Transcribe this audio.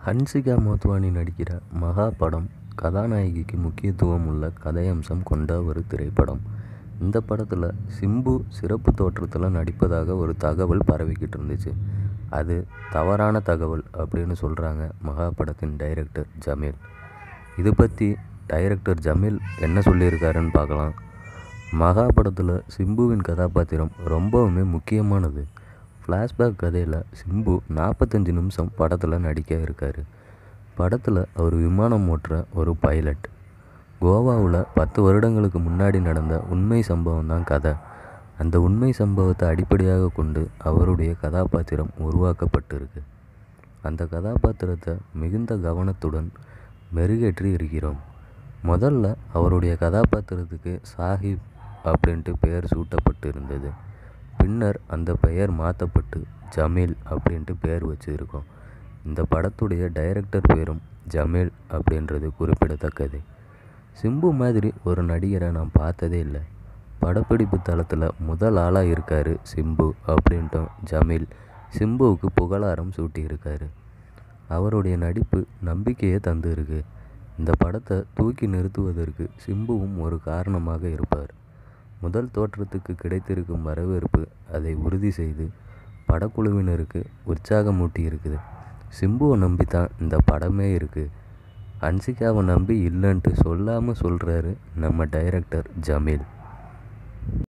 ஹன்சிகா மோத்வானி நடிக்கிற மகா படம் கதாநாயகிக்கு முக்கியத்துவம் உள்ள கதையம்சம் கொண்ட ஒரு திரைப்படம் இந்த படத்தில் சிம்பு சிறப்பு தோற்றத்தில் நடிப்பதாக ஒரு தகவல் பரவிக்கிட்டு இருந்துச்சு அது தவறான தகவல் அப்படின்னு சொல்கிறாங்க மகா படத்தின் டைரக்டர் ஜமீல் இது பற்றி டைரக்டர் ஜமீல் என்ன சொல்லியிருக்காருன்னு பார்க்கலாம் மகா படத்தில் சிம்புவின் கதாபாத்திரம் ரொம்பவுமே முக்கியமானது ஃப்ளாஷ்பேக் கதையில் சிம்பு நாற்பத்தஞ்சு நிமிஷம் படத்தில் நடிக்க இருக்கார் படத்தில் அவர் விமானம் ஓட்டுற ஒரு பைலட் கோவாவில் பத்து வருடங்களுக்கு முன்னாடி நடந்த உண்மை சம்பவம் தான் கதை அந்த உண்மை சம்பவத்தை அடிப்படையாக கொண்டு அவருடைய கதாபாத்திரம் உருவாக்கப்பட்டிருக்கு அந்த கதாபாத்திரத்தை மிகுந்த கவனத்துடன் மெருகேற்றி இருக்கிறோம் முதல்ல அவருடைய கதாபாத்திரத்துக்கு சாஹிப் அப்படின்ட்டு பெயர் சூட்டப்பட்டு இருந்தது பின்னர் அந்த பெயர் மாற்றப்பட்டு ஜமீல் அப்படின்ட்டு பெயர் வச்சுருக்கோம் இந்த படத்துடைய டைரக்டர் பேரும் ஜமீல் அப்படின்றது குறிப்பிடத்தக்கது சிம்பு மாதிரி ஒரு நடிகரை நான் பார்த்ததே இல்லை படப்பிடிப்பு தளத்தில் முதல் ஆளாக இருக்கார் சிம்பு அப்படின்ட்டும் ஜமீல் சிம்புவுக்கு புகழாரம் சூட்டியிருக்காரு அவருடைய நடிப்பு நம்பிக்கையை தந்து இருக்கு இந்த படத்தை தூக்கி நிறுத்துவதற்கு சிம்புவும் ஒரு காரணமாக இருப்பார் முதல் தோற்றத்துக்கு கிடைத்திருக்கும் வரவேற்பு அதை உறுதி செய்து படக்குழுவினருக்கு உற்சாகமூட்டி இருக்குது சிம்புவை நம்பி தான் இந்த படமே இருக்குது ஹன்சிகாவை நம்பி இல்லைன்ட்டு சொல்லாமல் சொல்கிறாரு நம்ம டைரக்டர் ஜமீல்